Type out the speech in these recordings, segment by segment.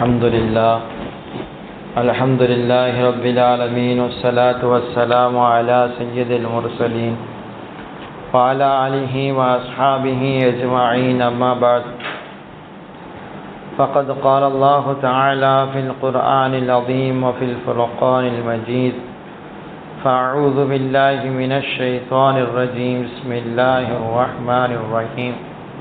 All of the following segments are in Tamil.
الحمد لله الحمد لله رب العالمين والصلاة والسلام على سيد المرسلين وعلى آله وأصحابه أجمعين أما بعد فقد قال الله تعالى في القرآن العظيم وفي الفرقان المجيد فأعوذ بالله من الشيطان الرجيم بسم الله الرحمن الرحيم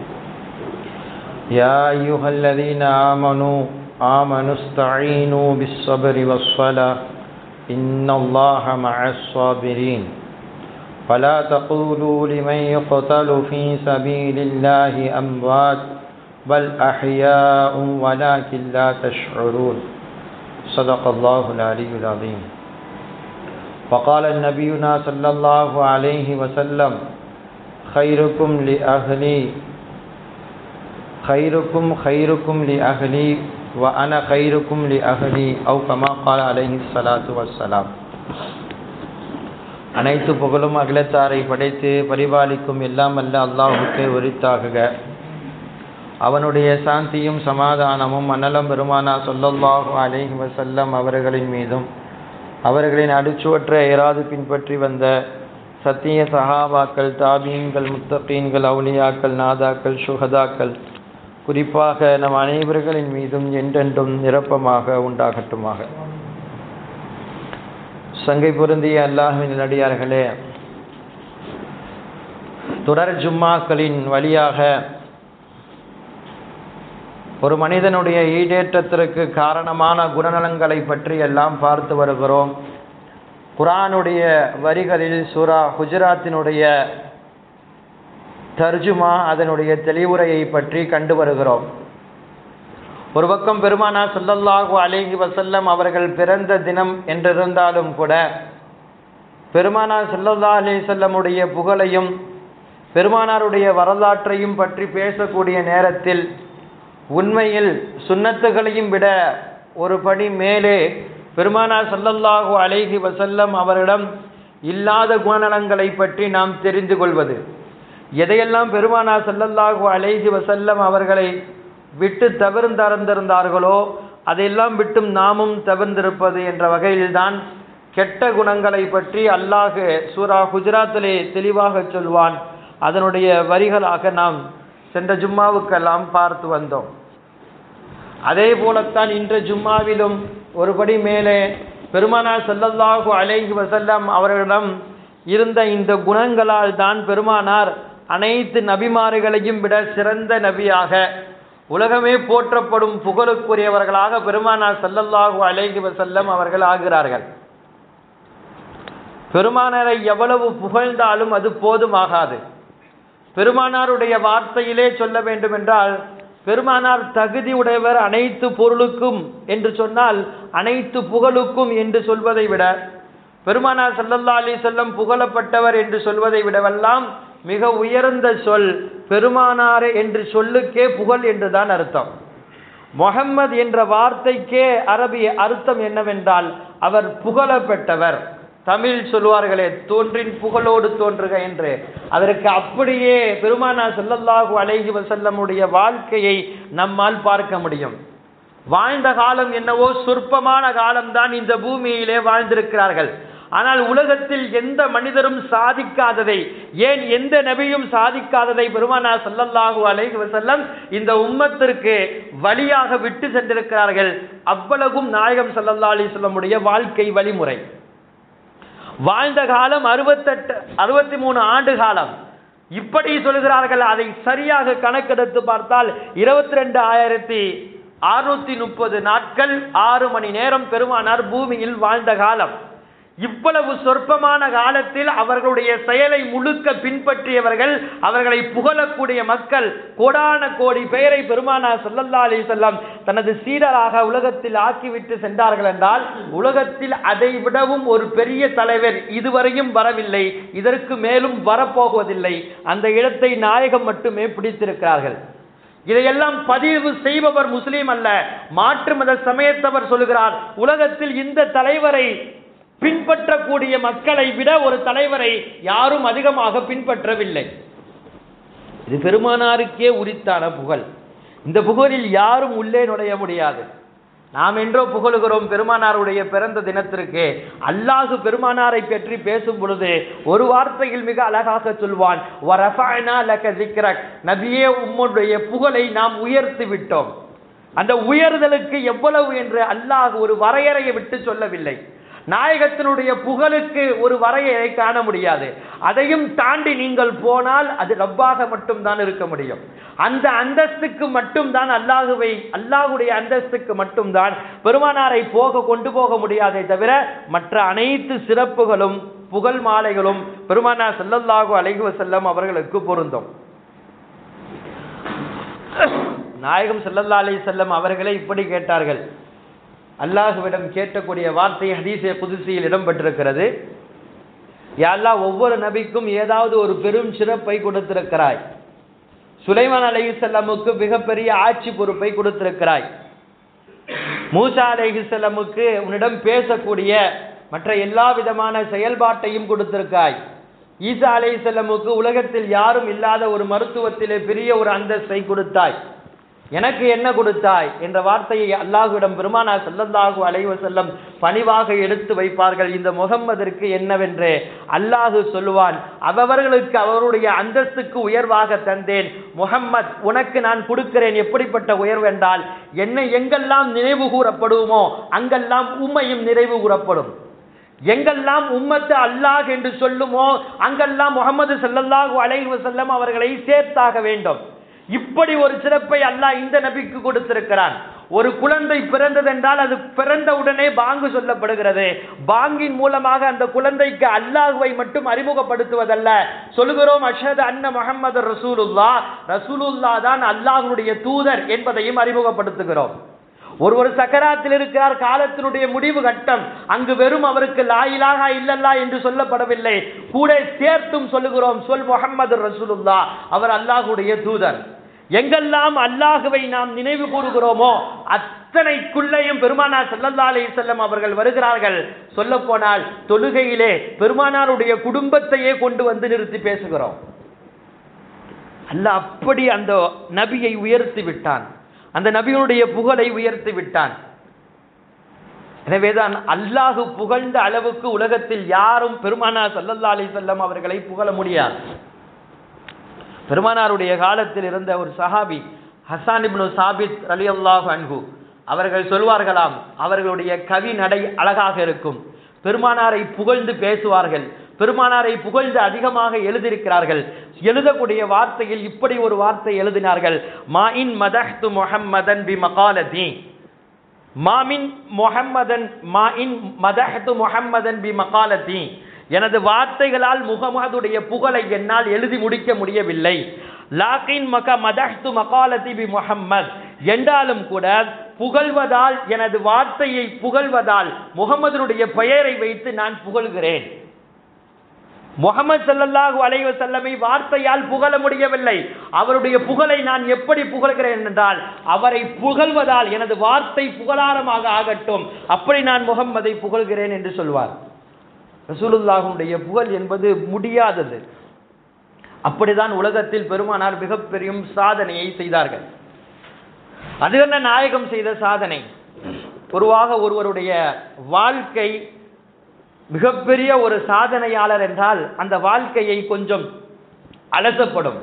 يا أيها الذين آمنوا آمنوا استعينوا بالصبر والصلاة إن الله مع الصابرين فلا تقولوا لمن يقتل في سبيل الله أموات بل أحياء ولكن لا تشعرون صدق الله العلي العظيم وقال النبينا صلى الله عليه وسلم خيركم لأهلي خيركم خيركم لأهلي وأنا خيركم لأهلي أو كما قال عليه الصلاة والسلام அனைத்து புகழும் அகிலத்தாரை படைத்து பரிபாலிக்கும் எல்லாம் அல்ல அல்லாஹுக்கு உரித்தாகுக அவனுடைய சாந்தியும் சமாதானமும் அன்னலம் பெருமானா சொல்லல்லாஹு அலைஹி வசல்லம் அவர்களின் மீதும் அவர்களின் அடிச்சுவற்ற ஏறாது பின்பற்றி வந்த சத்திய சஹாபாக்கள் தாபீன்கள் முத்தகீன்கள் அவுலியாக்கள் நாதாக்கள் சுகதாக்கள் குறிப்பாக நம் அனைவர்களின் மீதும் என்றென்றும் நிரப்பமாக உண்டாகட்டுமாக சங்கை பொருந்திய அல்லாஹின் நடிகார்களே தொடர் ஜும்மாக்களின் வழியாக ஒரு மனிதனுடைய ஈடேற்றத்திற்கு காரணமான குணநலங்களை பற்றி எல்லாம் பார்த்து வருகிறோம் குரானுடைய வரிகளில் சூரா குஜராத்தினுடைய தர்ஜுமா அதனுடைய தெளிவுரையை பற்றி கண்டு வருகிறோம் ஒரு பக்கம் பெருமானா சொல்லல்லாஹு அலேஹி வசல்லம் அவர்கள் பிறந்த தினம் என்றிருந்தாலும் கூட பெருமானா சொல்லல்லா அலி செல்லமுடைய புகழையும் பெருமானாருடைய வரலாற்றையும் பற்றி பேசக்கூடிய நேரத்தில் உண்மையில் சுண்ணத்துகளையும் விட ஒரு படி மேலே பெருமானா சல்லல்லாஹு அலைஹி வசல்லம் அவரிடம் இல்லாத குணநலங்களை பற்றி நாம் தெரிந்து கொள்வது எதையெல்லாம் பெருமானா சல்லல்லாஹு அலைஹி வசல்லம் அவர்களை விட்டு தவிர்ந்தறந்திருந்தார்களோ அதையெல்லாம் விட்டும் நாமும் தவிர்ந்திருப்பது என்ற வகையில்தான் கெட்ட குணங்களை பற்றி அல்லாஹு சூரா குஜராத்திலே தெளிவாக சொல்வான் அதனுடைய வரிகளாக நாம் சென்ற ஜும்மாவுக்கெல்லாம் பார்த்து வந்தோம் அதே போலத்தான் இன்று ஜும்மாவிலும் ஒருபடி மேலே பெருமானா செல்லல்லாஹு அலைஹி வசல்லம் அவர்களிடம் இருந்த இந்த குணங்களால் தான் பெருமானார் அனைத்து நபிமார்களையும் விட சிறந்த நபியாக உலகமே போற்றப்படும் புகழுக்குரியவர்களாக பெருமானார் செல்லல்லாஹு அலைஹி வசல்லம் அவர்கள் ஆகிறார்கள் பெருமானாரை எவ்வளவு புகழ்ந்தாலும் அது போதுமாகாது பெருமானாருடைய வார்த்தையிலே சொல்ல வேண்டும் என்றால் பெருமானார் தகுதி உடையவர் அனைத்து பொருளுக்கும் என்று சொன்னால் அனைத்து புகழுக்கும் என்று சொல்வதை விட பெருமானார் சல்லல்லா அலி செல்லம் புகழப்பட்டவர் என்று சொல்வதை விடவெல்லாம் மிக உயர்ந்த சொல் பெருமானாரே என்று சொல்லுக்கே புகழ் என்றுதான் அர்த்தம் முகம்மது என்ற வார்த்தைக்கே அரபிய அர்த்தம் என்னவென்றால் அவர் புகழப்பட்டவர் தமிழ் சொல்வார்களே தோன்றின் புகழோடு தோன்றுக என்று அதற்கு அப்படியே பெருமானா செல்லல்லாஹு அலைஹி வசல்லமுடைய வாழ்க்கையை நம்மால் பார்க்க முடியும் வாழ்ந்த காலம் என்னவோ சொற்பமான காலம்தான் இந்த பூமியிலே வாழ்ந்திருக்கிறார்கள் ஆனால் உலகத்தில் எந்த மனிதரும் சாதிக்காததை ஏன் எந்த நபியும் சாதிக்காததை பெருமானா சல்லல்லாஹு அலைஹி வசல்லம் இந்த உம்மத்திற்கு வழியாக விட்டு சென்றிருக்கிறார்கள் அவ்வளவும் நாயகம் சல்லல்லா அலிஸ்லமுடைய வாழ்க்கை வழிமுறை வாழ்ந்த காலம் அறுபத்தெட்டு அறுபத்தி மூணு ஆண்டு காலம் இப்படி சொல்கிறார்கள் அதை சரியாக கணக்கெடுத்து பார்த்தால் இருபத்தி ரெண்டு ஆயிரத்தி அறுநூத்தி முப்பது நாட்கள் ஆறு மணி நேரம் பெருமானார் பூமியில் வாழ்ந்த காலம் இவ்வளவு சொற்பமான காலத்தில் அவர்களுடைய செயலை முழுக்க பின்பற்றியவர்கள் அவர்களை புகழக்கூடிய மக்கள் கோடான கோடி பெயரை பெருமானா சொல்லல்லா அலி செல்லம் தனது சீடராக உலகத்தில் ஆக்கிவிட்டு சென்றார்கள் என்றால் உலகத்தில் அதை விடவும் ஒரு பெரிய தலைவர் இதுவரையும் வரவில்லை இதற்கு மேலும் வரப்போவதில்லை அந்த இடத்தை நாயகம் மட்டுமே பிடித்திருக்கிறார்கள் இதையெல்லாம் பதிவு செய்பவர் முஸ்லீம் அல்ல மாற்று மத சமயத்தவர் சொல்கிறார் உலகத்தில் இந்த தலைவரை பின்பற்றக்கூடிய மக்களை விட ஒரு தலைவரை யாரும் அதிகமாக பின்பற்றவில்லை இது பெருமானாருக்கே உரித்தான புகழ் இந்த புகழில் யாரும் உள்ளே நுழைய முடியாது நாம் என்றோ புகழுகிறோம் பெருமானாருடைய பிறந்த தினத்திற்கு அல்லாஹு பெருமானாரை பற்றி பேசும் பொழுது ஒரு வார்த்தையில் மிக அழகாக சொல்வான் "வரஃபஅனா லக ذِكْرَكَ." நபியே உம்முடைய புகழை நாம் உயர்த்தி விட்டோம் அந்த உயர்தலுக்கு எவ்வளவு என்று அல்லாஹ் ஒரு வரையறையை விட்டு சொல்லவில்லை நாயகத்தினுடைய புகழுக்கு ஒரு வரையறை காண முடியாது அதையும் தாண்டி நீங்கள் போனால் அது ரப்பாக மட்டும்தான் இருக்க முடியும் அந்த அந்தஸ்துக்கு மட்டும்தான் அல்லாஹுவை அல்லாஹுடைய அந்தஸ்துக்கு மட்டும்தான் பெருமானாரை போக கொண்டு போக முடியாதே தவிர மற்ற அனைத்து சிறப்புகளும் புகழ் மாலைகளும் பெருமானார் ஸல்லல்லாஹு அலைஹி வஸல்லம் அவர்களுக்கு பொருந்தும் நாயகம் ஸல்லல்லாஹு அலைஹி வஸல்லம் அவர்களே இப்படி கேட்டார்கள் அல்லாஹுவிடம் கேட்கக்கூடிய வார்த்தை ஹதீஸே குதிசியில் இடம்பெற்றிருக்கிறது யா அல்லாஹ் ஒவ்வொரு நபிக்கும் ஏதாவது ஒரு பெரும் சிறப்பை கொடுத்திருக்கிறாய் சுலைமான் அலைஹிஸ்ஸலாமுக்கு மிகப்பெரிய ஆட்சி பொறுப்பை கொடுத்திருக்கிறாய் மூசா அலைஹிஸ்ஸலாமுக்கு உன்னிடம் பேசக்கூடிய மற்ற எல்லா விதமான செயல்பாட்டையும் கொடுத்திருக்காய் ஈசா அலைஹிஸ்ஸலாமுக்கு உலகத்தில் யாரும் இல்லாத ஒரு மருத்துவத்திலே பெரிய ஒரு அந்தஸ்தை கொடுத்தாய் எனக்கு என்ன கொடுத்தாய் என்ற வார்த்தையை அல்லாஹுவிடம் பெருமானார் ஸல்லல்லாஹு அலைஹி வஸல்லம் பணிவாக எடுத்து வைப்பார்கள் இந்த முகம்மதிற்கு என்னவென்று அல்லாஹு சொல்லுவான் அவரவர்களுக்கு அவருடைய அந்தஸ்துக்கு உயர்வாக தந்தேன் முகம்மத் உனக்கு நான் கொடுக்கிறேன் எப்படிப்பட்ட உயர்வு என்றால் என்னை எங்கெல்லாம் நினைவு கூறப்படுமோ அங்கெல்லாம் உம்மையும் நினைவு கூறப்படும் எங்கெல்லாம் உம்மத்து அல்லாஹ் என்று சொல்லுமோ அங்கெல்லாம் முகமது ஸல்லல்லாஹு அலைஹி வஸல்லம் அவர்களை சேர்த்தாக வேண்டும் இப்படி ஒரு சிறப்பை அல்லாஹ் இந்த நபிக்கு கொடுத்திருக்கிறான் ஒரு குழந்தை பிறந்ததென்றால் அது பிறந்த உடனே பாங்கு சொல்லப்படுகிறது பாங்கின் மூலமாக அந்த குழந்தைக்கு அல்லாஹுவை மட்டும் அறிமுகப்படுத்துவதல்ல சொல்லுகிறோம் அஷது அன்ன முஹம்மது ரசூலுல்லா ரசூலுல்லா தான் அல்லாஹ்வுடைய தூதர் என்பதையும் அறிமுகப்படுத்துகிறோம் ஒருவர் சக்கராத்தில் இருக்கிறார் காலத்தினுடைய முடிவு கட்டம் அங்கு வெறும் அவருக்கு லாயிலாக இல்லல்லா என்று சொல்லப்படவில்லை கூட சேர்த்தும் சொல்லுகிறோம் சொல் முகமது ரசூலுல்லா அவர் அல்லாஹுடைய தூதர் எங்கெல்லாம் அல்லாஹுவை நாம் நினைவு கூறுகிறோமோ அத்தனைக்குள்ளேயும் பெருமானார் ஸல்லல்லாஹு அலைஹி வஸல்லம் அவர்கள் வருகிறார்கள் சொல்ல போனால் தொழுகையிலே பெருமானாருடைய குடும்பத்தையே கொண்டு வந்து நிறுத்தி பேசுகிறோம் அல்லாஹ் அப்படி அந்த நபியை உயர்த்தி விட்டான் அந்த நபியுடைய புகழை உயர்த்தி விட்டான் எனவேதான் அல்லாஹு புகழ்ந்த அளவுக்கு உலகத்தில் யாரும் பெருமானார் ஸல்லல்லாஹு அலைஹி வஸல்லம் அவர்களை புகழ முடியாது பெருமானாருடைய காலத்தில் இருந்த ஒரு சஹாபி ஹசான் இப்னு சாபித் ரலியல்லாஹு அன்ஹு அவர்கள் சொல்வார்களாம் அவர்களுடைய கவி நடை அழகாக இருக்கும் பெருமானாரை புகழ்ந்து பேசுவார்கள் பெருமானாரை புகழ்ந்து அதிகமாக எழுதியிருக்கிறார்கள் எழுதக்கூடிய வார்த்தையில் இப்படி ஒரு வார்த்தை எழுதினார்கள் மாஇன் மதஹ்து முஹம்மதன் பி மகாலதி மாமின் முஹம்மதன் மாஇன் மதஹ்து முஹம்மதன் பி மகாலதி எனது வார்த்தைகளால் முகமதுடைய புகழை என்னால் எழுதி முடிக்க முடியவில்லை லாக்கின் மக மதஹ்து மகாலதி பி முஹம்மத் என்றாலும் கூட புகழ்வதால் எனது வார்த்தையை புகழ்வதால் முகமதுடைய பெயரை வைத்து நான் புகழ்கிறேன் முகமது ஸல்லல்லாஹு அலைஹி வஸல்லமை வார்த்தையால் புகழ முடியவில்லை அவருடைய புகழை நான் எப்படி புகழ்கிறேன் என்றால் அவரை புகழ்வதால் எனது வார்த்தை புகழாரமாக ஆகட்டும் அப்படி நான் முகம்மதை புகழ்கிறேன் என்று சொல்வார் ரசூலுல்லாஹுடைய புகழ் என்பது முடியாதது அப்படிதான் உலகத்தில் பெருமானார் மிகப்பெரிய சாதனையை செய்தார்கள் அது என்ன நாயகம் செய்த சாதனை பொதுவாக ஒருவருடைய வாழ்க்கை மிகப்பெரிய ஒரு சாதனையாளர் என்றால் அந்த வாழ்க்கையை கொஞ்சம் அலசப்படும்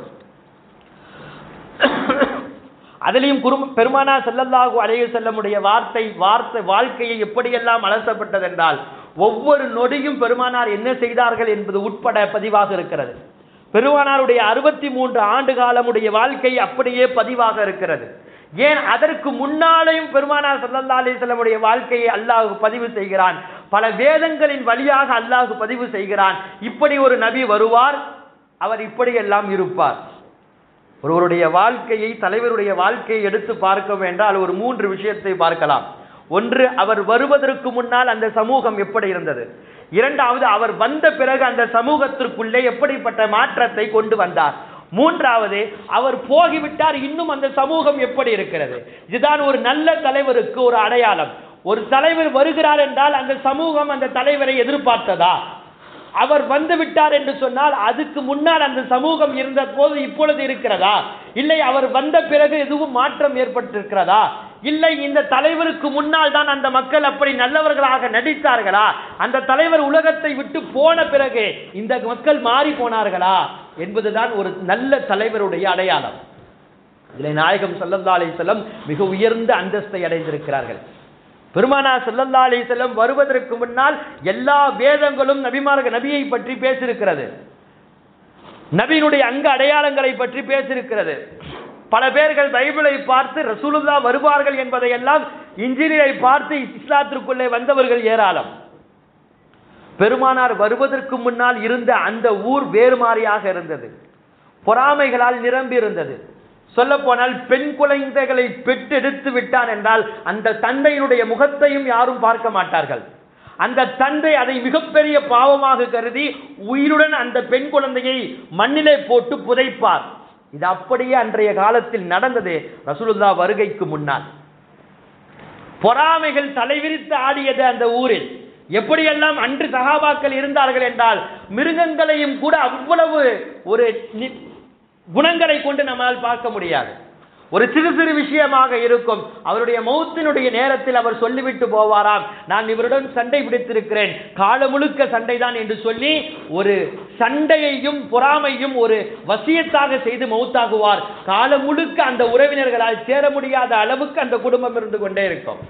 அதிலையும் குரும் பெருமானா செல்லல்லாஹு அலைஹி செல்லமுடைய வார்த்தை வார்த்தை வாழ்க்கையை எப்படியெல்லாம் அலசப்பட்டதென்றால் ஒவ்வொரு நொடியும் பெருமானார் என்ன செய்தார்கள் என்பது உட்பட பதிவாக இருக்கிறது பெருமானாருடைய அறுபத்தி மூன்று ஆண்டு காலமுடைய வாழ்க்கை அப்படியே பதிவாக இருக்கிறது ஏன் அதற்கு முன்னாலேயும் பெருமானார் ஸல்லல்லாஹு அலைஹி வஸல்லமுடைய வாழ்க்கையை அல்லாஹ் பதிவு செய்கிறான் பல வேதங்களின் வழியாக அல்லாஹ் பதிவு செய்கிறான் இப்படி ஒரு நபி வருவார் அவர் இப்படியெல்லாம் இருப்பார் ஒருவருடைய வாழ்க்கையை தலைவருடைய வாழ்க்கையை எடுத்து பார்க்க வேண்டால் ஒரு மூன்று விஷயத்தை பார்க்கலாம் ஒன்று அவர் வருவதற்கு முன்னால் அந்த சமூகம் எப்படி இருந்தது இரண்டாவது அவர் வந்த பிறகு அந்த சமூகத்திற்குள்ளே எப்படிப்பட்ட மாற்றத்தை கொண்டு வந்தார் மூன்றாவது அவர் போகிவிட்டார் இன்னும் அந்த சமூகம் எப்படி இருக்கிறது இதுதான் ஒரு நல்ல தலைவருக்கு ஒரு அடையாளம் ஒரு தலைவர் வருகிறார் என்றால் அந்த சமூகம் அந்த தலைவரை எதிர்பார்த்ததா அவர் வந்து விட்டார் என்று சொன்னால் அதுக்கு முன்னால் அந்த சமூகம் இருந்த போது இப்பொழுது இருக்கிறதா இல்லை அவர் வந்த பிறகு எதுவும் மாற்றம் ஏற்பட்டிருக்கிறதா இல்லை இந்த தலைவருக்கு முன்னால் தான் அந்த மக்கள் அப்படி நல்லவர்களாக நடித்தார்களா அந்த தலைவர் உலகத்தை விட்டு போன பிறகு இந்த மக்கள் மாறி போனார்களா என்பதுதான் ஒரு நல்ல தலைவருடைய அடையாளம் இதில் நாயகம் ஸல்லல்லாஹு அலைஹி வஸல்லம் மிக உயர்ந்த அந்தஸ்தை அடைந்திருக்கிறார்கள் பெருமானா ஸல்லல்லாஹு அலைஹி வஸல்லம் வருவதற்கு முன்னால் எல்லா வேதங்களும் நபிமார்க நபியை பற்றி பேசியிருக்கிறது நபியினுடைய அங்க அடையாளங்களை பற்றி பேசியிருக்கிறது பல பேர்கள் பைபிளை பார்த்து ரசூலுல்லா வருவார்கள் என்பதை எல்லாம் இன்ஜினியரை பார்த்து இஸ்லாத்திற்குள்ளே வந்தவர்கள் ஏராளம் பெருமானார் வருவதற்கு முன்னால் இருந்த அந்த ஊர் வேறு மாதிரியாக இருந்தது பொறாமைகளால் நிரம்பி இருந்தது சொல்ல போனால் பெண் குழந்தைகளை பெற்றெடுத்து விட்டான் என்றால் அந்த தந்தையினுடைய முகத்தையும் யாரும் பார்க்க மாட்டார்கள் அந்த தந்தை அதை மிகப்பெரிய பாவமாக கருதி உயிருடன் அந்த பெண் குழந்தையை மண்ணிலே போட்டு புதைப்பார் இது அப்படியே அன்றைய காலத்தில் நடந்தது ரசூலுல்லா வருகைக்கு முன்னால் பொறாமைகள் தலைவிரித்து ஆடியது அந்த ஊரில் எப்படியெல்லாம் அன்று சகாபாக்கள் இருந்தார்கள் என்றால் மிருகங்களையும் கூட அவ்வளவு ஒரு நி- குணங்களை கொண்டு நம்மால் பார்க்க முடியாது ஒரு சிறு சிறு விஷயமாக இருக்கும் அவருடைய மௌத்தினுடைய நேரத்தில் அவர் சொல்லிவிட்டு போவாராம் நான் இவருடன் சண்டை பிடித்திருக்கிறேன் காலம் முழுக்க சண்டைதான் என்று சொல்லி ஒரு சண்டையையும் பொறாமையும் ஒரு வசியத்தாக செய்து மௌத்தாகுவார் காலம் முழுக்க அந்த உறவினர்களால் சேர முடியாத அளவுக்கு அந்த குடும்பம் இருந்து கொண்டே இருக்கும்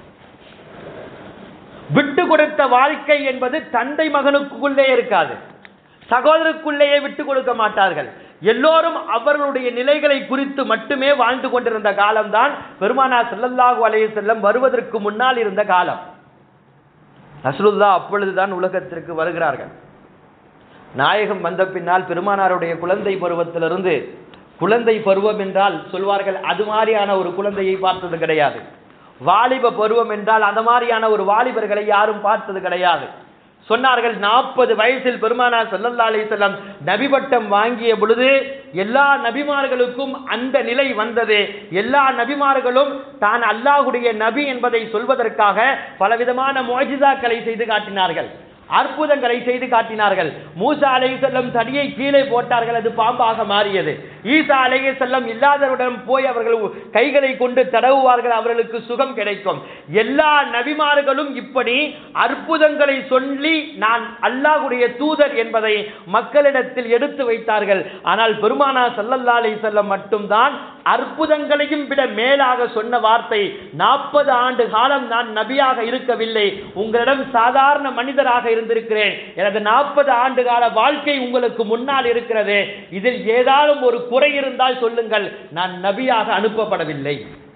விட்டு கொடுத்த வாழ்க்கை என்பது தந்தை மகனுக்குள்ளே இருக்காது சகோதரருக்குள்ளேயே விட்டு கொடுக்க மாட்டார்கள் எல்லோரும் அவர்களுடைய நிலைகளை குறித்து மட்டுமே வாழ்ந்து கொண்டிருந்த காலம்தான் பெருமானா ஸல்லல்லாஹு அலைஹி வஸல்லம் வருவதற்கு முன்னால் இருந்த காலம் ரசூலுல்லாஹ் அப்பொழுதுதான் உலகத்திற்கு வருகிறார்கள் நாயகம் வந்த பின்னால் பெருமானாருடைய குழந்தை பருவத்திலிருந்து குழந்தை பருவம் என்றால் சொல்வார்கள் அது மாதிரியான ஒரு குழந்தையை பார்த்தது கிடையாது வாலிப பருவம் என்றால் அந்த மாதிரியான ஒரு வாலிபர்களை யாரும் பார்த்தது கிடையாது சொன்னார்கள் நாற்பது வயசில் பெருமானார் ஸல்லல்லாஹு அலைஹி வஸல்லம் நபி பட்டம் வாங்கிய பொழுது எல்லா நபிமார்களுக்கும் அந்த நிலை வந்தது எல்லா நபிமார்களும் தான் அல்லாஹ்வுடைய நபி என்பதை சொல்வதற்காக பலவிதமான முஅஜிசாக்களை செய்து காட்டினார்கள் அற்புதங்களை செய்து காட்டினார்கள் மூசா அலைஹிஸ்ஸலாம் தடியை கீழே போட்டார்கள் அது பாம்பாக மாறியது ஈசா அலைஹிஸ்ஸலாம் இல்லாதவரிடம் போய் அவர்கள் கைகளை கொண்டு தடவுவார்கள் அவர்களுக்கு சுகம் கிடைக்கும் எல்லா நபிமார்களும் இப்படி அற்புதங்களை சொல்லி நான் அல்லாஹ்வுடைய தூதர் என்பதை மக்களிடத்தில் எடுத்து வைத்தார்கள் ஆனால் பெருமானா ஸல்லல்லாஹு அலைஹி வஸல்லம் மட்டும்தான் அற்புதங்களையும் விட மேலாக சொன்ன வார்த்தை நாற்பது ஆண்டு காலம் நான் நபியாக இருக்கவில்லை உங்களிடம் சாதாரண மனிதராக இருந்திருக்கிறேன் எனது நாற்பது ஆண்டு கால வாழ்க்கை உங்களுக்கு முன்னால் இருக்கிறது இதில் ஏதாவது ஒரு குறை இருந்தால் சொல்லுங்கள் நான் நபியாக அனுப்பப்படவில்லை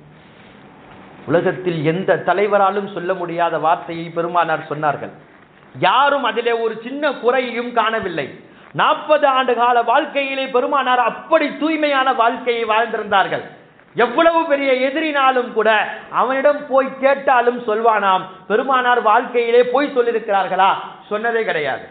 உலகத்தில் எந்த தலைவராலும் சொல்ல முடியாத வார்த்தையை பெருமானார் சொன்னார்கள் யாரும் அதிலே ஒரு சின்ன குறையையும் காணவில்லை நாற்பது ஆண்டு கால வாழ்க்கையிலே பெருமானார் அப்படி தூய்மையான வாழ்க்கையை வாழ்ந்திருந்தார்கள் எவ்வளவு பெரிய எதிரினாலும் கூட அவனிடம் போய் கேட்டாலும் சொல்வானாம் பெருமானார் வாழ்க்கையிலே போய் சொல்லியிருக்கிறார்களா சொன்னதே கிடையாது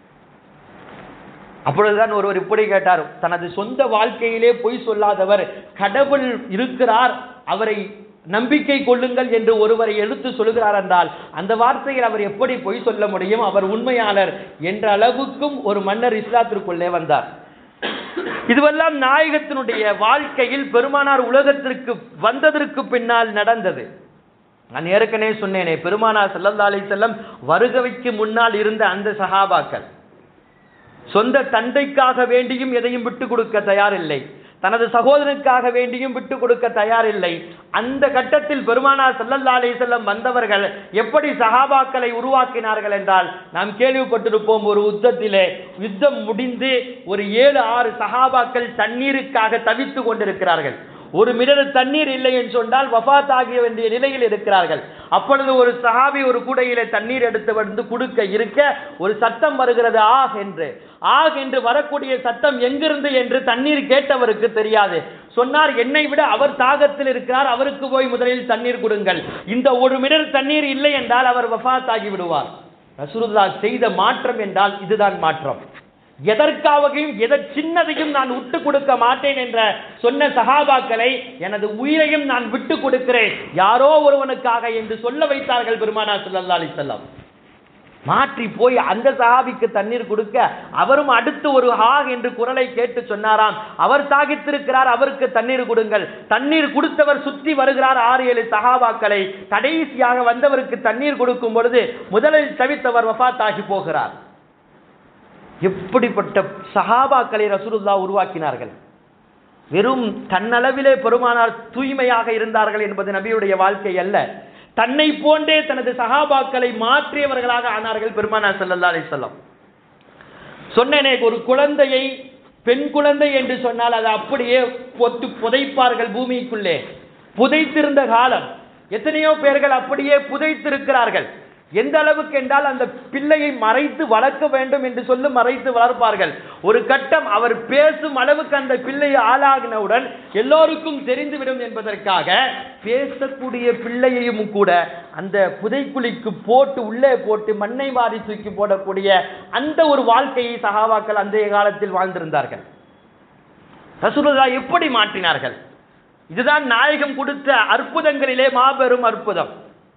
அப்பொழுதுதான் ஒருவர் இப்படி கேட்டார் தனது சொந்த வாழ்க்கையிலே பொய் சொல்லாதவர் கடவுள் இருக்கிறார் அவரை நம்பிக்கை கொள்ளுங்கள் என்று ஒருவரை எடுத்து சொல்கிறார் என்றால் அந்த வார்த்தையில் அவர் எப்படி பொய் சொல்ல முடியும் அவர் உண்மையாளர் என்ற அளவுக்கும் ஒரு மன்னர் இஸ்லாத்திற்குள்ளே வந்தார் இதுவெல்லாம் நாயகத்தினுடைய வாழ்க்கையில் பெருமானார் உலகத்திற்கு வந்ததற்கு பின்னால் நடந்தது நான் ஏற்கனவே சொன்னேனே பெருமானார் ஸல்லல்லாஹு அலைஹி வஸல்லம் வருகைக்கு முன்னால் இருந்த அந்த சஹாபாக்கள் சொந்த தந்தைக்காக வேண்டியும் எதையும் விட்டு கொடுக்க தயாரில்லை தனது சகோதரனுக்காக வேண்டியும் விட்டு கொடுக்க தயாரில்லை அந்த கட்டத்தில் பெருமானார் ஸல்லல்லாஹு அலைஹி வஸல்லம் வந்தவர்கள் எப்படி சஹாபாக்களை உருவாக்கினார்கள் என்றால் நாம் கேள்விப்பட்டிருப்போம் ஒரு யுத்தத்திலே யுத்தம் முடிந்து ஒரு ஏழு ஆறு சஹாபாக்கள் தண்ணீருக்காக தவித்து கொண்டிருக்கிறார்கள் ஒரு மிடரு தண்ணீர் இல்லை என்று சொன்னால் வஃபாத் ஆகிய வேண்டிய நிலையில் இருக்கிறார்கள் அப்பொழுது ஒரு சஹாபி ஒரு கூடையிலே தண்ணீர் எடுத்து வந்து கொடுக்க இருக்க ஒரு சத்தம் வருகிறது ஆஹ் என்று ஆஹ் என்று வரக்கூடிய சத்தம் எங்கிருந்து என்று தண்ணீர் கேட்டவருக்கு தெரியாது சொன்னார் என்னை விட அவர் தாகத்தில் இருக்கிறார் அவருக்கு போய் முதலில் தண்ணீர் கொடுங்கள் இந்த ஒரு மிடர் தண்ணீர் இல்லை என்றால் அவர் வஃபாத் ஆகி விடுவார் ரசூலுல்லா செய்த மாற்றம் என்றால் இதுதான் மாற்றம் எதற்காகவும் எதை சின்னதையும் நான் விட்டு கொடுக்க மாட்டேன் என்ற சொன்ன சகாபாக்களை எனது உயிரையும் நான் விட்டு கொடுக்கிறேன் யாரோ ஒருவனுக்காக என்று சொல்ல வைத்தார்கள் பெருமானா ஸல்லல்லாஹு அலைஹி வஸல்லம் மாற்றி போய் அந்த சஹாபிக்கு தண்ணீர் கொடுக்க அவரும் அடுத்து ஒரு ஹா என்று குரலை கேட்டு சொன்னாராம் அவர் தாகித்திருக்கிறார் அவருக்கு தண்ணீர் கொடுங்கள் தண்ணீர் கொடுத்தவர் சுற்றி வருகிறார் ஆறு ஏழு சஹாபாக்களை கடைசியாக வந்தவருக்கு தண்ணீர் கொடுக்கும் பொழுது முதலில் தவித்தவர் வஃபாத்தாகி போகிறார் எப்படிப்பட்ட சஹாபாக்களை ரசூலுல்லா உருவாக்கினார்கள் வெறும் தன்னளவிலே பெருமானார் தூய்மையாக இருந்தார்கள் என்பது நபியுடைய வாழ்க்கை அல்ல தன்னை போன்றே தனது சகாபாக்களை மாற்றியவர்களாக ஆனார்கள் பெருமானார் ஸல்லல்லாஹு அலைஹி வஸல்லம் சொன்னேனே ஒரு குழந்தையை பெண் குழந்தை என்று சொன்னால் அதை அப்படியே பொத்து புதைப்பார்கள் பூமிக்குள்ளே புதைத்திருந்த காலம் எத்தனையோ பேர்கள் அப்படியே புதைத்திருக்கிறார்கள் எந்த அளவுக்கு என்றால் அந்த பிள்ளையை மறைத்து வளர்க்க வேண்டும் என்று சொல்லி மறைத்து வளர்ப்பார்கள் ஒரு கட்டம் அவர் பேசும் அளவுக்கு அந்த பிள்ளை ஆளாகினவுடன் எல்லோருக்கும் தெரிந்துவிடும் என்பதற்காக பேசக்கூடிய பிள்ளையையும் கூட அந்த புதைக்குழிக்கு போட்டு உள்ளே போட்டு மண்ணை வாரி தூக்கி போடக்கூடிய அந்த ஒரு வாழ்க்கையை சகாபாக்கள் அந்த காலத்தில் வாழ்ந்திருந்தார்கள் ரசூலுல்லா எப்படி மாற்றினார்கள் இதுதான் நாயகம் கொடுத்த அற்புதங்களிலே மாபெரும் அற்புதம்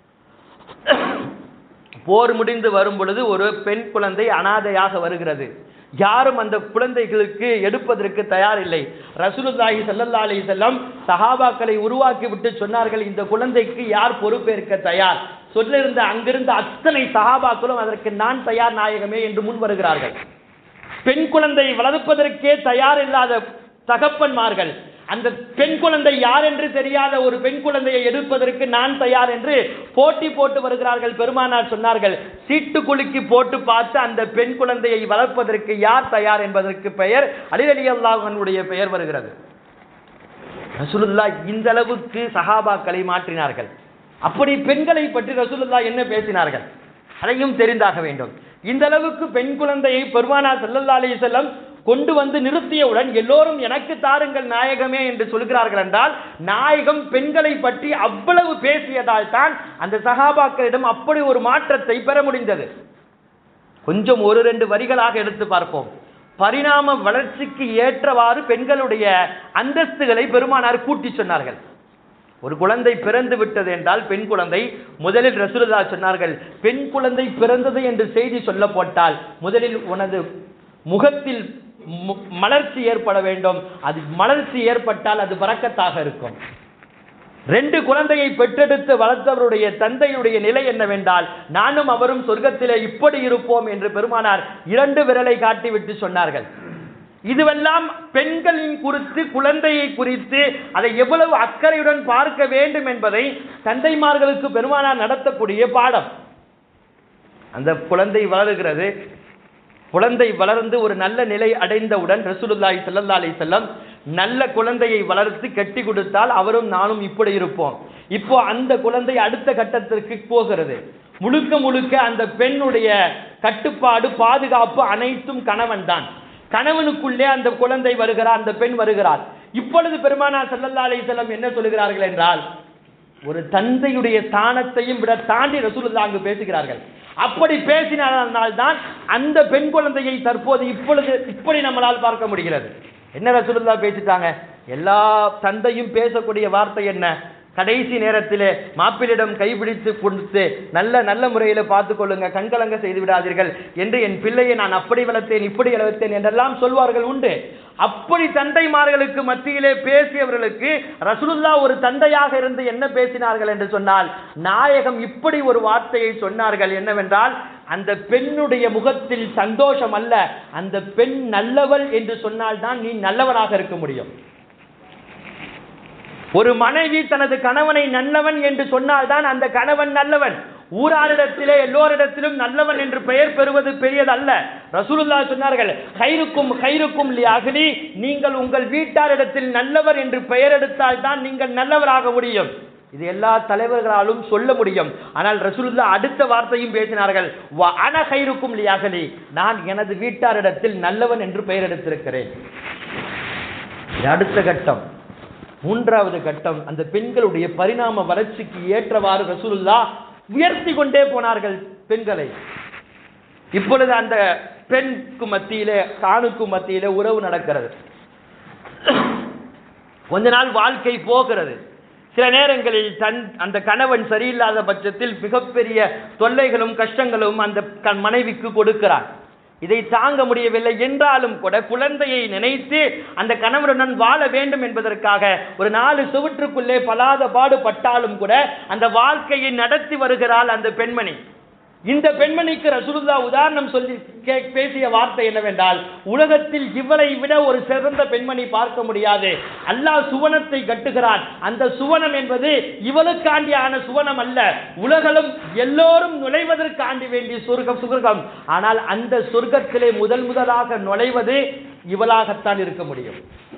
போர் முடிந்து வரும் பொழுது ஒரு பெண் குழந்தை அனாதையாக வருகிறது யாரும் அந்த குழந்தைகளுக்கு எடுப்பதற்கு தயாரில்லை ரசூலுல்லாஹி ஸல்லல்லாஹு அலைஹி வஸல்லம் சஹாபாக்களை உருவாக்கி விட்டு சொன்னார்கள் இந்த குழந்தைக்கு யார் பொறுப்பேற்க தயார் சொல்லிருந்த அங்கிருந்த அத்தனை சஹாபாக்களும் அதற்கு நான் தயார் நாயகமே என்று முன் வருகிறார்கள் பெண் குழந்தை வளர்ப்பதற்கே தயார் இல்லாத தகப்பன்மார்கள் அந்த பெண் குழந்தை யார் என்று தெரியாத ஒரு பெண் குழந்தையை எடுப்பதற்கு நான் தயார் என்று போட்டி போட்டு வருகிறார்கள் பெருமானார் சொன்னார்கள் சீட்டு குலுக்கி போட்டு பார்த்து அந்த பெண் குழந்தையை வளர்ப்பதற்கு யார் தயார் என்பதற்கு பெயர் அலி அலி அல்லாஹனுடைய பெயர் வருகிறது ரசூலுல்லா இந்த அளவுக்கு சஹாபாக்களை மாற்றினார்கள் அப்படி பெண்களை பற்றி ரசூலுல்லா என்ன பேசினார்கள் அதையும் தெரிந்தாக வேண்டும் இந்த அளவுக்கு பெண் குழந்தையை பெருமானார் ஸல்லல்லாஹு அலைஹி வஸல்லம் கொண்டு வந்து நிறுத்தியவுடன் எல்லோரும் எனக்கு தாருங்கள் நாயகமே என்று சொல்கிறார்கள் என்றால் நாயகம் பெண்களை பற்றி அவ்வளவு பேசியதால் தான் அந்த சகாபாக்களிடம் அப்படி ஒரு மாற்றத்தை பெற முடிந்தது கொஞ்சம் ஒரு ரெண்டு வரிகளாக எடுத்து பார்ப்போம் பரிணாம வளர்ச்சிக்கு ஏற்றவாறு பெண்களுடைய அந்தஸ்துகளை பெருமானார் கூட்டி சொன்னார்கள் ஒரு குழந்தை பிறந்து விட்டது என்றால் பெண் குழந்தை முதலில் ரசூலுல்லா சொன்னார்கள் பெண் குழந்தை பிறந்தது என்று செய்தி சொல்லப்பட்டால் முதலில் உனது முகத்தில் மு- மலர்ச்சி ஏற்பட வேண்டும் அது மலர்ச்சி ஏற்பட்டால் அது பறக்கத்தாக இருக்கும் ரெண்டு குழந்தையை பெற்றெடுத்து வளர்த்தவருடைய தந்தையுடைய நிலை என்னவென்றால் நானும் அவரும் சொர்க்கத்திலே இப்படி இருப்போம் என்று பெருமானார் இரண்டு விரலை காட்டிவிட்டு சொன்னார்கள் இதுவெல்லாம் பெண்களின் குறித்து குழந்தையை குறித்து அதை எவ்வளவு அக்கறையுடன் பார்க்க வேண்டும் என்பதை தந்தைமார்களுக்கு பெருமானார் நடத்தக்கூடிய பாடம் அந்த குழந்தை வளருகிறது குழந்தை வளர்ந்து ஒரு நல்ல நிலை அடைந்தவுடன் ரசூலுல்லாஹி ஸல்லல்லாஹு அலைஹி வஸல்லம் நல்ல குழந்தையை வளர்த்து கட்டி கொடுத்தால் அவரும் நானும் இப்படி இருப்போம் இப்போ அந்த குழந்தை அடுத்த கட்டத்திற்கு போகிறது முழுக்க முழுக்க அந்த பெண்ணுடைய கட்டுப்பாடு பாதுகாப்பு அனைத்தும் கணவன் தான் கணவனுக்குள்ளே அந்த குழந்தை வருகிறார் அந்த பெண் வருகிறார் இப்பொழுது பெருமானார் ஸல்லல்லாஹு அலைஹி வஸல்லம் என்ன சொல்கிறார்கள் என்றால் ஒரு தந்தையுடைய ஸ்தானத்தையும் விட தாண்டி ரசூலுல்லாஹ் அங்கு பேசுகிறார்கள் அப்படி பேசினால்தான் அந்த பெண் குழந்தையை தற்போது இப்பொழுது இப்படி நம்மளால் பார்க்க முடிகிறது என்ன ரசூலுல்லாஹ் பேசிட்டாங்க எல்லா தந்தையும் பேசக்கூடிய வார்த்தை என்ன கடைசி நேரத்திலே மாப்பிளிடம் கைபிடித்து கொடுத்து நல்ல நல்ல முறையில் பார்த்து கொள்ளுங்க கண்கலங்க செய்து விடாதீர்கள் என்று என் பிள்ளையை நான் அப்படி வளர்த்தேன் இப்படி வளர்த்தேன் என்றெல்லாம் சொல்வார்கள் உண்டு அப்படி தந்தைமார்களுக்கு மத்தியிலே பேசியவர்களுக்கு ரசூலுல்லா ஒரு தந்தையாக இருந்து என்ன பேசினார்கள் என்று சொன்னால் நாயகம் இப்படி ஒரு வார்த்தையை சொன்னார்கள் என்னவென்றால் அந்த பெண்ணுடைய முகத்தில் சந்தோஷம் அல்ல அந்த பெண் நல்லவள் என்று சொன்னால்தான் நீ நல்லவனாக இருக்க முடியும் ஒரு மனைவி தனது கணவனை நல்லவன் என்று சொன்னால்தான் அந்த கணவன் நல்லவன் ஊராரிடத்திலே எல்லோரிடத்திலும் நல்லவன் என்று பெயர் பெறுவது பெரியதல்ல ரசூலுல்லா சொன்னார்கள் கைருக்கும் கைருக்கும் அகலி நீங்கள் உங்கள் வீட்டாரிடத்தில் நல்லவர் என்று பெயர் எடுத்தால் தான் நீங்கள் நல்லவராக முடியும் இது எல்லா தலைவர்களாலும் சொல்ல முடியும் ஆனால் ரசூலுல்லா அடுத்த வார்த்தையும் பேசினார்கள் "வ அன கைருக்கும் லியாகலி நான் எனது வீட்டாரிடத்தில் நல்லவன் என்று பெயர் எடுத்திருக்கிறேன் இது அடுத்த கட்டம் மூன்றாவது கட்டம் அந்த பெண்களுடைய பரிணாம வளர்ச்சிக்கு ஏற்றவாறு ரசூலுல்லா உயர்த்தி கொண்டே போனார்கள் பெண்களை இப்பொழுது அந்த பெண்க்கு மத்தியிலே ஆணுக்கு மத்தியிலே உறவு நடக்கிறது கொஞ்ச நாள் வாழ்க்கை போகிறது சில நேரங்களில் தன் அந்த கணவன் சரியில்லாத பட்சத்தில் மிகப்பெரிய தொல்லைகளும் கஷ்டங்களும் அந்த க- மனைவிக்கு கொடுக்கிறார் இதை தாங்க முடியவில்லை என்றாலும் கூட குழந்தையை நினைத்து அந்த கணவனுடன் வாழ வேண்டும் என்பதற்காக ஒரு நாலு சுவற்றுக்குள்ளே பலாத பாடு பட்டாலும் கூட அந்த வாழ்க்கையை நடத்தி வருகிறாள் அந்த பெண்மணி இந்த பெண்மணிக்கு ரசூலுல்லா உதாரணம் சொல்லி கே- பேசிய வார்த்தை என்னவென்றால் உலகத்தில் இவளை விட ஒரு சிறந்த பெண்மணி பார்க்க முடியாது அல்லாஹ் சுவனத்தை கட்டுகிறான் அந்த சுவனம் என்பது இவளுக்காண்டியான சுவனம் அல்ல உலகளும் எல்லோரும் நுழைவதற்காண்டி வேண்டிய சொர்க்கம் சுகர்கம் ஆனால் அந்த சொர்க்கத்திலே முதல் முதலாக நுழைவது இவளாகத்தான் இருக்க முடியும்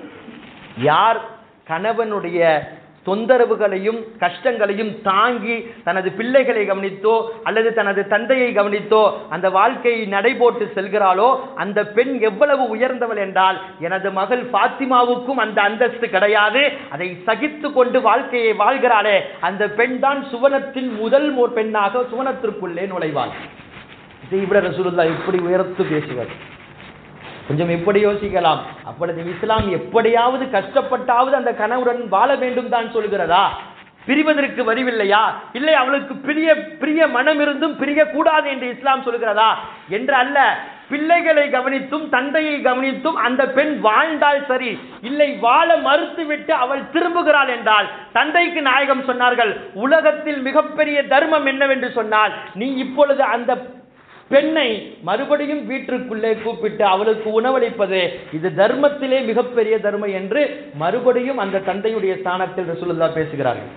யார் கணவனுடைய தொந்தரவுகளையும் கஷ்டங்களையும் தாங்கி தனது பிள்ளைகளை கவனித்தோ அல்லது தனது தந்தையை கவனித்தோ அந்த வாழ்க்கையை நடைபோட்டு செல்கிறாளோ அந்த பெண் எவ்வளவு உயர்ந்தவள் என்றால் எனது மகள் ஃபாத்திமாவுக்கும் அந்த அந்தஸ்து கிடையாது அதை சகித்து கொண்டு வாழ்க்கையை வாழ்கிறாளே அந்த பெண் தான் சுவனத்தின் முதல் மோ- பெண்ணாக சுவனத்திற்குள்ளே நுழைவாள் இதை விட ரசூலுல்லாஹ் இப்படி உயர்த்து பேசுவார் கொஞ்சம் எப்படி யோசிக்கலாம் அப்பொழுது இஸ்லாம் எப்படியாவது கஷ்டப்பட்டாவது அந்த கணவருடன் வாழ வேண்டும் தான் சொல்கிறதா பிரிவதற்கு வரிவில்லையா இல்லை அவளுக்கு பிரிய பிரிய மனம் இருந்தும் பிரியக்கூடாது என்று இஸ்லாம் சொல்கிறதா என்று அல்ல பிள்ளைகளை கவனித்தும் தந்தையை கவனித்தும் அந்த பெண் வாழ்ந்தால் சரி இல்லை வாழ மறுத்துவிட்டு அவள் திரும்புகிறாள் என்றால் தந்தைக்கு நாயகம் சொன்னார்கள் உலகத்தில் மிகப்பெரிய தர்மம் என்னவென்று சொன்னால் நீ இப்பொழுது அந்த பெண்ணை மறுபடியும் வீட்டிற்குள்ளே கூப்பிட்டு அவளுக்கு உணவளிப்பது இது தர்மத்திலே மிகப்பெரிய தர்மம் என்று மறுபடியும் அந்த தந்தையுடைய ஸ்தானத்தில் ரசூலுல்லாஹ் பேசுகிறார்கள்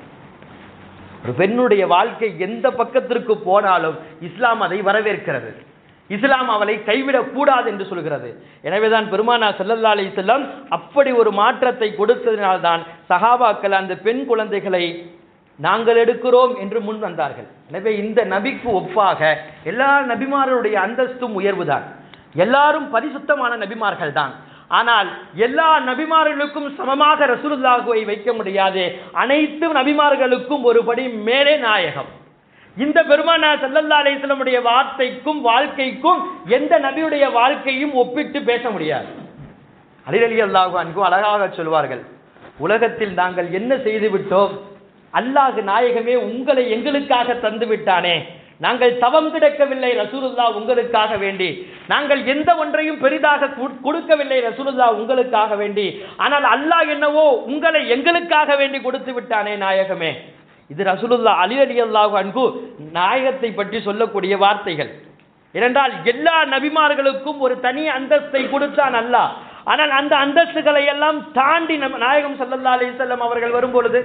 ஒரு பெண்ணுடைய வாழ்க்கை எந்த பக்கத்திற்கு போனாலும் இஸ்லாம் அதை வரவேற்கிறது இஸ்லாம் அவளை கைவிடக் கூடாது என்று சொல்கிறது எனவேதான் பெருமானா ஸல்லல்லாஹு அலைஹி வஸல்லம் அப்படி ஒரு மாற்றத்தை கொடுத்ததினால்தான் சஹாபாக்கள் அந்த பெண் குழந்தைகளை நாங்கள் எடுக்கிறோம் என்று முன் வந்தார்கள் எனவே இந்த நபிக்கு ஒப்பாக எல்லா நபிமார்களுடைய அந்தஸ்தும் உயர்வுதான் எல்லாரும் பரிசுத்தமான நபிமார்கள் தான் ஆனால் எல்லா நபிமார்களுக்கும் சமமாக ரசூலுல்லாஹுவை வைக்க முடியாது அனைத்து நபிமார்களுக்கும் ஒருபடி மேலே நாயகம் இந்த பெருமானா ஸல்லல்லாஹு அலைஹி வஸல்லமுடைய வார்த்தைக்கும் வாழ்க்கைக்கும் எந்த நபியுடைய வாழ்க்கையும் ஒப்பிட்டு பேச முடியாது அலி அலி அல்லாஹு அன்கு அழகாக சொல்வார்கள் உலகத்தில் நாங்கள் என்ன செய்து விட்டோம் அல்லாஹ் நாயகமே உங்களை எங்களுக்காக தந்து விட்டானே நாங்கள் தவம் கிடக்கவில்லை ரசூலுல்லா உங்களுக்காக வேண்டி நாங்கள் எந்த ஒன்றையும் பெரிதாக கு- கொடுக்கவில்லை ரசூலுல்லா உங்களுக்காக வேண்டி ஆனால் அல்லாஹ் என்னவோ உங்களை எங்களுக்காக வேண்டி கொடுத்து விட்டானே நாயகமே இது ரசூலுல்லா அலி அலி அல்லாஹு அன்பு நாயகத்தை பற்றி சொல்லக்கூடிய வார்த்தைகள் இரண்டால் எல்லா நபிமார்களுக்கும் ஒரு தனி அந்தஸ்தை கொடுத்தான் அல்லாஹ் ஆனால் அந்த அந்தஸ்துகளை எல்லாம் தாண்டி நம்ம நாயகம் ஸல்லல்லாஹு அலைஹி வஸல்லம் அவர்கள் வரும் பொழுது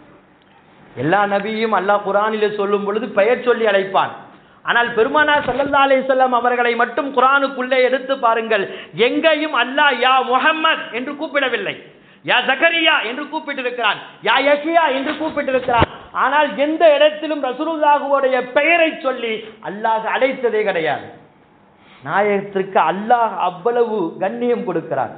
எல்லா நபியும் அல்லாஹ் குர்ஆனிலே சொல்லும் பொழுது பெயர் சொல்லி அழைப்பான் ஆனால் பெருமானார் ஸல்லல்லாஹு அலைஹி வஸல்லம் அவர்களை மட்டும் குர்ஆனுக்குள்ளே எடுத்து பாருங்கள் எங்கேயும் அல்லாஹ் யா முஹம்மத் என்று கூப்பிடவில்லை யா ஜகரியா என்று கூப்பிட்டிருக்கிறான் யா யஹ்யா என்று கூப்பிட்டிருக்கிறான் ஆனால் எந்த இடத்திலும் ரசூலுல்லாஹுவுடைய பெயரை சொல்லி அல்லாஹ் அழைத்ததே கிடையாது நாயகத்திற்கு அல்லாஹ் அவ்வளவு கண்ணியம் கொடுக்கிறான்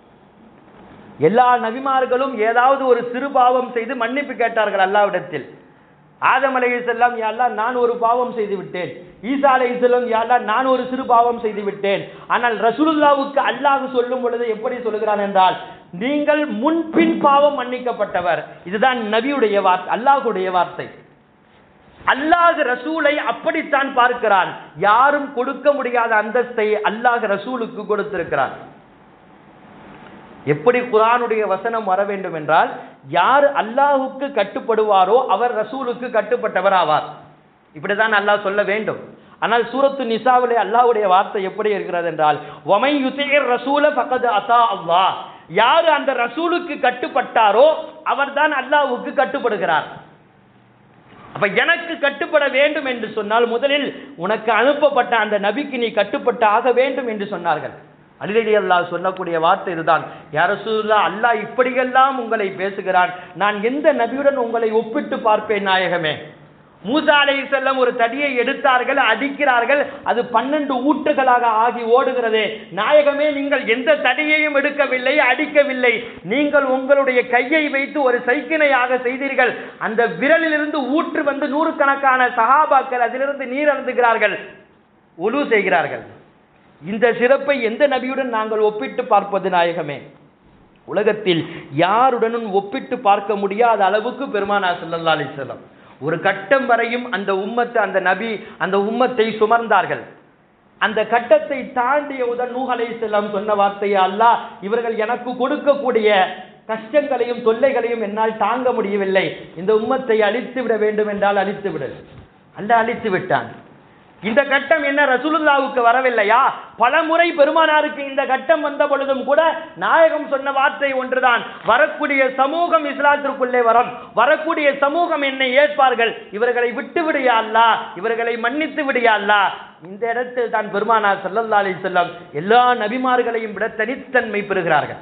எல்லா நபிமார்களும் ஏதாவது ஒரு சிறு பாவம் செய்து மன்னிப்பு கேட்டார்கள் அல்லாவிடத்தில் ஆதம் அலைஹிஸ்ஸலாம் யா அல்லாஹ் நான் ஒரு பாவம் செய்து விட்டேன் ஈசா அலைஹிஸ்ஸலாம் யா அல்லாஹ் நான் ஒரு சிறு பாவம் செய்து விட்டேன் ஆனால் ரசூலுல்லாவுக்கு அல்லாஹ் சொல்லும் பொழுது எப்படி சொல்கிறான் என்றால் நீங்கள் முன்பின் பாவம் மன்னிக்கப்பட்டவர் இதுதான் நபியுடைய வார்த்தை அல்லாஹ்வுடைய வார்த்தை அல்லாஹ் ரசூலை அப்படித்தான் பார்க்கிறான் யாரும் கொடுக்க முடியாத அந்தஸ்தை அல்லாஹ் ரசூலுக்கு கொடுத்திருக்கிறான் எப்படி குர்ஆனுடைய வசனம் வர வேண்டும் என்றால் யார் அல்லாஹுக்கு கட்டுப்படுவாரோ அவர் ரசூலுக்கு கட்டுப்பட்டவர் ஆவார் இப்படிதான் அல்லாஹ் சொல்ல வேண்டும் ஆனால் சூரத்து நிசாவிலே அல்லாஹ்வுடைய வார்த்தை எப்படி இருக்கிறது என்றால் ஒமை யுத்தீர் ரசூல ஃபக்கத் அத்தா அல்லாஹ் யார் அந்த ரசூலுக்கு கட்டுப்பட்டாரோ அவர்தான் அல்லாஹ்வுக்கு கட்டுப்படுகிறார் அப்ப எனக்கு கட்டுப்பட வேண்டும் என்று சொன்னால் முதலில் உனக்கு அனுப்பப்பட்ட அந்த நபிக்கு நீ கட்டுப்பட்டு ஆக வேண்டும் என்று சொன்னார்கள் அலிலடி அல்லாஹ் சொல்லக்கூடிய வார்த்தை இதுதான் யார சூழலா அல்லாஹ் இப்படியெல்லாம் உங்களை பேசுகிறான் நான் எந்த நபியுடன் உங்களை ஒப்பிட்டு பார்ப்பேன் நாயகமே மூசா அலைஹிஸ்ஸலாம் ஒரு தடியை எடுத்தார்கள் அடிக்கிறார்கள் அது பன்னெண்டு ஊற்றுகளாக ஆகி ஓடுகிறது நாயகமே நீங்கள் எந்த தடியையும் எடுக்கவில்லை அடிக்கவில்லை நீங்கள் உங்களுடைய கையை வைத்து ஒரு சைக்கிணையாக செய்தீர்கள் அந்த விரலிலிருந்து ஊற்று வந்து நூறுக்கணக்கான சஹாபாக்கள் அதிலிருந்து நீர் அருந்துகிறார்கள் உலு செய்கிறார்கள் இந்த சிறப்பை எந்த நபியுடன் நாங்கள் ஒப்பிட்டு பார்ப்பது நாயகமே உலகத்தில் யாருடனும் ஒப்பிட்டு பார்க்க முடியாத அளவுக்கு பெருமானார் ஸல்லல்லாஹு அலைஹி வஸல்லம் ஒரு கட்டம் வரையும் அந்த உம்மத்தை அந்த நபி அந்த உம்மத்தை சுமர்ந்தார்கள் அந்த கட்டத்தை தாண்டியவுடன் நூஹ் அலைஹிஸ்ஸலாம் சொன்ன வார்த்தையை அல்லாஹ் இவர்கள் எனக்கு கொடுக்கக்கூடிய கஷ்டங்களையும் தொல்லைகளையும் என்னால் தாங்க முடியவில்லை இந்த உம்மத்தை அழித்து விட வேண்டும் என்றால் அழித்து விடு அல்லாஹ் அழித்து விட்டான் இந்த கட்டம் என்ன ரசூலுல்லாவுக்கு வரவில்லையா பலமுறை பெருமானாருக்கு இந்த கட்டம் வந்த பொழுதும் கூட நாயகம் சொன்ன வார்த்தை ஒன்றுதான் வரக்கூடிய சமூகம் இஸ்லாத்திற்குள்ளே வரும் வரக்கூடிய சமூகம் என்னை ஏற்பார்கள் இவர்களை விட்டு விடியா அல்லா இவர்களை மன்னித்து விடியா அல்லா இந்த இடத்தில் தான் பெருமானார் ஸல்லல்லாஹு அலைஹி வஸல்லம் எல்லா நபிமார்களையும் விட தனித்தன்மை பெறுகிறார்கள்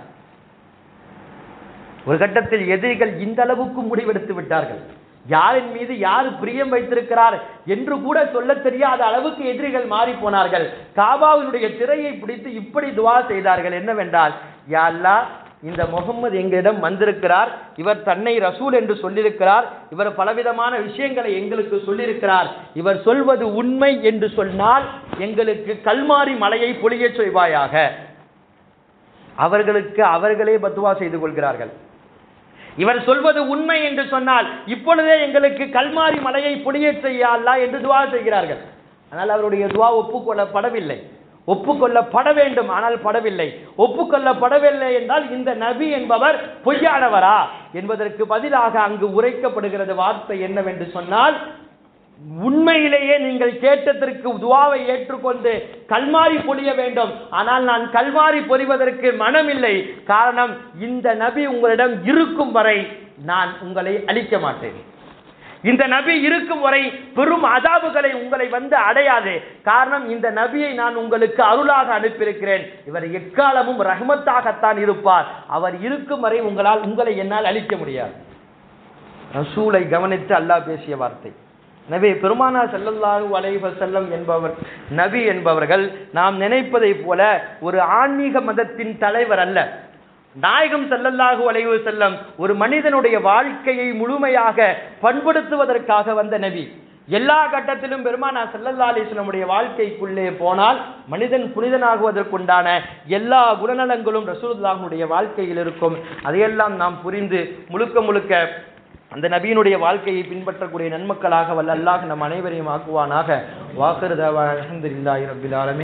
ஒரு கட்டத்தில் எதிரிகள் இந்த அளவுக்கு முடிவெடுத்து விட்டார்கள் யாரின் மீது யார் பிரியம் வைத்திருக்கிறார் என்று கூட சொல்ல தெரியாத அளவுக்கு எதிரிகள் மாறி போனார்கள் காபாவினுடைய திரையை பிடித்து இப்படி துவா செய்தார்கள் என்னவென்றால் யா அல்லாஹ் இந்த முகம்மது எங்களிடம் வந்திருக்கிறார் இவர் தன்னை ரசூல் என்று சொல்லியிருக்கிறார் இவர் பலவிதமான விஷயங்களை எங்களுக்கு சொல்லியிருக்கிறார் இவர் சொல்வது உண்மை என்று சொன்னால் எங்களுக்கு கல்மாரி மலையை பொழியச் செய்வாயாக அவர்களுக்கு அவர்களே பத்துவா செய்து கொள்கிறார்கள் இவர் சொல்வது உண்மை என்று சொன்னால் இப்பொழுதே எங்களுக்கு கல்மாரி மலையை பொழியச் செய்ய அல்லாஹ் என்று துவா செய்கிறார்கள் ஆனால் அவருடைய துவா ஒப்புக்கொள்ளப்படவில்லை ஒப்புக்கொள்ளப்பட வேண்டும் ஆனால் படவில்லை ஒப்புக்கொள்ளப்படவில்லை என்றால் இந்த நபி என்பவர் பொய்யானவரா என்பதற்கு பதிலாக அங்கு உரைக்கப்படுகிறது வார்த்தை என்னவென்று சொன்னால் உண்மையிலேயே நீங்கள் கேட்டதற்கு துவாவை ஏற்றுக்கொண்டு கல்மாரி பொழிய வேண்டும் ஆனால் நான் கல்மாரி பொழிவதற்கு மனமில்லை காரணம் இந்த நபி உங்களிடம் இருக்கும் வரை நான் உங்களை அழிக்க மாட்டேன் இந்த நபி இருக்கும் வரை பெரும் அதாபுகளை உங்களை வந்து அடையாது காரணம் இந்த நபியை நான் உங்களுக்கு அருளாக அனுப்பியிருக்கிறேன் இவர் எக்காலமும் ரஹ்மத்தாகத்தான் இருப்பார் அவர் இருக்கும் வரை உங்களால் உங்களை என்னால் அழிக்க முடியாது ரசூலை கவனித்து அல்லாஹ் பேசிய வார்த்தை எனவே பெருமானா ஸல்லல்லாஹு அலைஹி வஸல்லம் என்பவர் நபி என்பவர்கள் நாம் நினைப்பதைப் போல ஒரு ஆன்மீக மதத்தின் தலைவர் அல்ல நாயகம் ஸல்லல்லாஹு அலைஹி வஸல்லம் ஒரு மனிதனுடைய வாழ்க்கையை முழுமையாக பண்படுத்துவதற்காக வந்த நபி எல்லா கட்டத்திலும் பெருமானா ஸல்லல்லாஹு அலைஹி வஸல்லமுடைய வாழ்க்கைக்குள்ளே போனால் மனிதன் புனிதனாகுவதற்குண்டான எல்லா குணநலங்களும் ரசூலுல்லாஹுடைய வாழ்க்கையில் இருக்கும் அதையெல்லாம் நாம் புரிந்து முழுக்க முழுக்க அந்த நபியினுடைய வாழ்க்கையை பின்பற்றக்கூடிய நன்மக்களாக வல்ல அல்லாஹ் நம் அனைவரையும் ஆக்குவானாக வாக்குறுதாவா அலமதுல்லாஹி ரபில் ஆலமீன்